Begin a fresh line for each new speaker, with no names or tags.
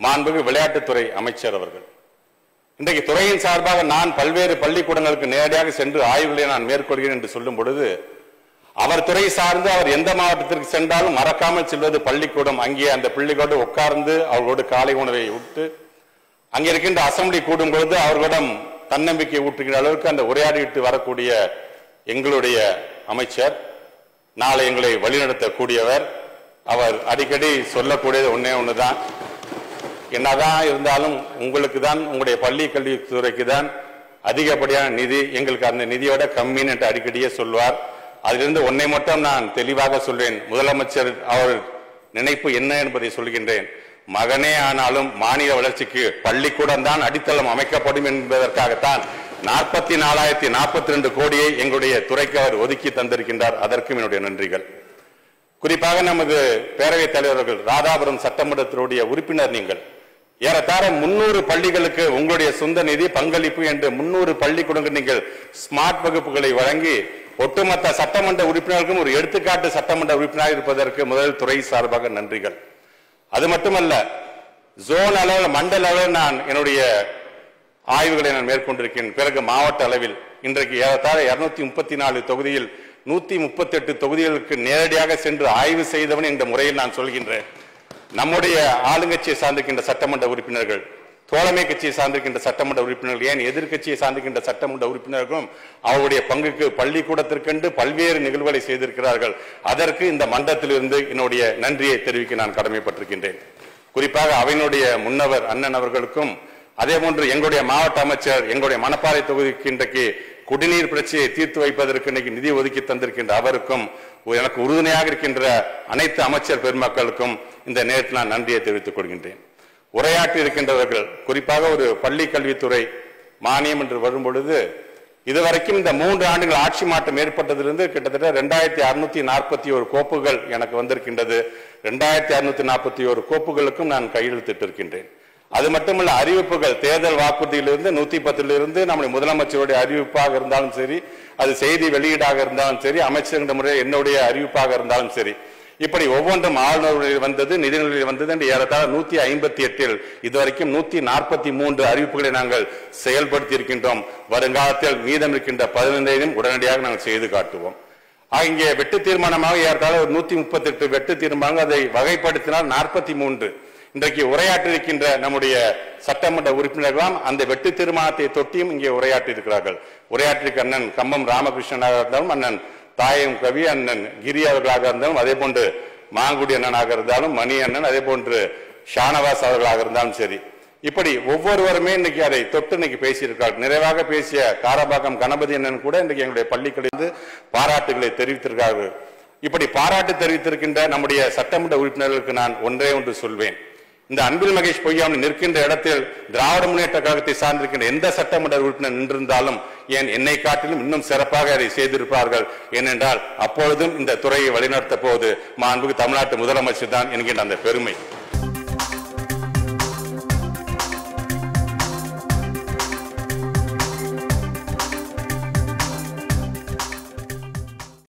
மாண்புமிகு விளையாட்டுத்துறை அமைச்சர் அவர்கள் இன்றைக்கு துறையின் சார்பாக நான் பல்வேறு பள்ளிக்கூடங்களுக்கு நேரடியாக சென்று ஆய்வுகளை நான் மேற்கொள்கிறேன் என்று சொல்லும் பொழுது அவர் துறை சார்ந்து அவர் எந்த மாவட்டத்திற்கு சென்றாலும் மறக்காமல் செல்வது பள்ளிக்கூடம் அங்கே அந்த பிள்ளைகளோடு உட்கார்ந்து அவர்களோடு காலை உணவை விட்டு அங்கே இருக்கின்ற அசம்பிளி கூடும் பொழுது அவர்களிடம் தன்னம்பிக்கை ஊட்டுகிற அளவுக்கு அந்த உரையாடிட்டு வரக்கூடிய எங்களுடைய அமைச்சர் நாளை எங்களை வழிநடத்தக்கூடியவர் அவர் அடிக்கடி சொல்லக்கூடியது ஒண்ணே ஒண்ணுதான் என்னதான் இருந்தாலும் உங்களுக்கு தான் உங்களுடைய பள்ளி கல்வித்துறைக்கு தான் அதிகப்படியான நிதி எங்களுக்கு அந்த நிதியோட கம்மின்னு என்று அடிக்கடியே சொல்வார் அதிலிருந்து ஒன்னை மட்டும் நான் தெளிவாக சொல்வேன் முதலமைச்சர் அவர் நினைப்பு என்ன என்பதை சொல்கின்றேன் மகனே ஆனாலும் மாநில வளர்ச்சிக்கு பள்ளிக்கூடம் தான் அடித்தளம் அமைக்கப்படும் என்பதற்காகத்தான் நாற்பத்தி நாலாயிரத்தி நாற்பத்தி ரெண்டு கோடியை எங்களுடைய துறைக்கு அவர் ஒதுக்கி தந்திருக்கின்றார் அதற்கும் என்னுடைய நன்றிகள் குறிப்பாக நமது பேரவைத் தலைவர்கள் ராதாபுரம் சட்டமன்றத்தினுடைய உறுப்பினர் நீங்கள் ஏறத்தாழ முன்னூறு பள்ளிகளுக்கு உங்களுடைய சொந்த நிதி பங்களிப்பு என்று முன்னூறு பள்ளிக்கூடங்கள் நீங்கள் ஸ்மார்ட் வகுப்புகளை வழங்கி ஒட்டுமொத்த சட்டமன்ற உறுப்பினர்களுக்கும் ஒரு எடுத்துக்காட்டு சட்டமன்ற உறுப்பினராக இருப்பதற்கு முதல் துறை சார்பாக நன்றிகள் அது மட்டுமல்ல ஜோன் அளவில் மண்டல அளவில் நான் என்னுடைய ஆய்வுகளை நான் மேற்கொண்டிருக்கிறேன் பிறகு மாவட்ட அளவில் இன்றைக்கு ஏறத்தாழ இருநூத்தி முப்பத்தி நாலு தொகுதியில் நூத்தி முப்பத்தி எட்டு தொகுதிகளுக்கு நேரடியாக சென்று ஆய்வு செய்தவன் என்ற முறையில் நான் சொல்கின்றேன் நம்முடைய ஆளுங்கட்சியை சார்ந்திருக்கின்ற சட்டமன்ற உறுப்பினர்கள் தோழமை கட்சியை சார்ந்திருக்கின்ற சட்டமன்ற உறுப்பினர்கள் ஏன் எதிர்க்கட்சியை சார்ந்திருக்கின்ற சட்டமன்ற உறுப்பினர்களும் அவருடைய பங்குக்கு பள்ளிக்கூடத்திற்கென்று பல்வேறு நிகழ்வுகளை செய்திருக்கிறார்கள் அதற்கு இந்த மன்றத்திலிருந்து என்னுடைய நன்றியை தெரிவிக்க நான் கடமைப்பட்டிருக்கின்றேன் குறிப்பாக அவையினுடைய முன்னவர் அண்ணன் அவர்களுக்கும் அதே போன்று எங்களுடைய மாவட்ட அமைச்சர் எங்களுடைய மணப்பாறை தொகுதிக்கு இன்றைக்கு குடிநீர் பிரச்சனையை தீர்த்து வைப்பதற்கு இன்னைக்கு நிதி ஒதுக்கி தந்திருக்கின்ற அவருக்கும் எனக்கு உறுதுணையாக இருக்கின்ற அனைத்து அமைச்சர் பெருமக்களுக்கும் இந்த நேரத்தில் நான் நன்றியை தெரிவித்துக் கொள்கின்றேன் உரையாற்றி இருக்கின்றவர்கள் குறிப்பாக ஒரு பள்ளி கல்வித்துறை மானியம் என்று வரும் பொழுது இதுவரைக்கும் இந்த மூன்று ஆண்டுகள் ஆட்சி மாற்றம் ஏற்பட்டதிலிருந்து கிட்டத்தட்ட ரெண்டாயிரத்தி அறுநூத்தி நாற்பத்தி ஒரு கோப்புகள் எனக்கு வந்திருக்கின்றது ரெண்டாயிரத்தி அறுநூத்தி நாற்பத்தி ஒரு கோப்புகளுக்கும் நான் கையெழுத்திட்டிருக்கின்றேன் அது மட்டுமல்ல அறிவிப்புகள் தேர்தல் வாக்குறுதியிலிருந்து நூத்தி பத்திலிருந்து நம்முடைய முதலமைச்சருடைய அறிவிப்பாக இருந்தாலும் சரி அது செய்தி வெளியீடாக இருந்தாலும் சரி அமைச்சர் முறை என்னுடைய அறிவிப்பாக இருந்தாலும் சரி இப்படி ஒவ்வொன்றும் ஆளுநர்களில் வந்தது நிதிநிலையில் வந்தது என்று ஏறத்தாழ நூத்தி ஐம்பத்தி எட்டில் இதுவரைக்கும் நூத்தி நாற்பத்தி மூன்று அறிவிப்புகளை நாங்கள் செயல்படுத்தி இருக்கின்றோம் வருங்காலத்தில் மீதம் இருக்கின்ற பதினைந்தையும் உடனடியாக நாங்கள் செய்து காட்டுவோம் ஆக இங்கே வெட்டு தீர்மானமாக ஏறத்தாழ ஒரு நூத்தி முப்பத்தி எட்டு வெட்டு தீர்மானங்கள் அதை வகைப்படுத்தினால் நாற்பத்தி மூன்று இன்றைக்கு உரையாற்றிருக்கின்ற நம்முடைய சட்டமன்ற உறுப்பினர்களாம் அந்த வெட்டு தீர்மானத்தை தொட்டியும் இங்கே உரையாற்றி இருக்கிறார்கள் உரையாற்றிருக்க அண்ணன் கம்பம் ராமகிருஷ்ணனாக இருந்தாலும் அண்ணன் தாயம் கவி அண்ணன் கிரி அவர்களாக இருந்தாலும் அதே போன்று மாங்குடி அண்ணனாக இருந்தாலும் மணி அண்ணன் அதே போன்று ஷானவாஸ் அவர்களாக இருந்தாலும் சரி இப்படி ஒவ்வொருவருமே இன்னைக்கு அதை தொட்டு இன்னைக்கு பேசியிருக்கார்கள் நிறைவாக பேசிய காரபாக்கம் கணபதி அண்ணன் கூட இன்றைக்கு எங்களுடைய பள்ளிகளிலிருந்து பாராட்டுகளை தெரிவித்திருக்கார்கள் இப்படி பாராட்டு தெரிவித்திருக்கின்ற நம்முடைய சட்டமன்ற உறுப்பினர்களுக்கு நான் ஒன்றே ஒன்று சொல்வேன் இந்த அன்பில் மகேஷ் பொய்யாமன் நிற்கின்ற இடத்தில் திராவிட முன்னேற்ற கழகத்தை சார்ந்திருக்கின்ற எந்த சட்டமன்ற உறுப்பினர் நின்றிருந்தாலும் ஏன் என்னை காட்டிலும் இன்னும் சிறப்பாக அதை செய்திருப்பார்கள் ஏனென்றால் அப்பொழுதும் இந்த துறையை வழிநடத்த போவது மாண்புக்கு தமிழ்நாட்டு முதலமைச்சர் தான் என்கின்ற அந்த பெருமை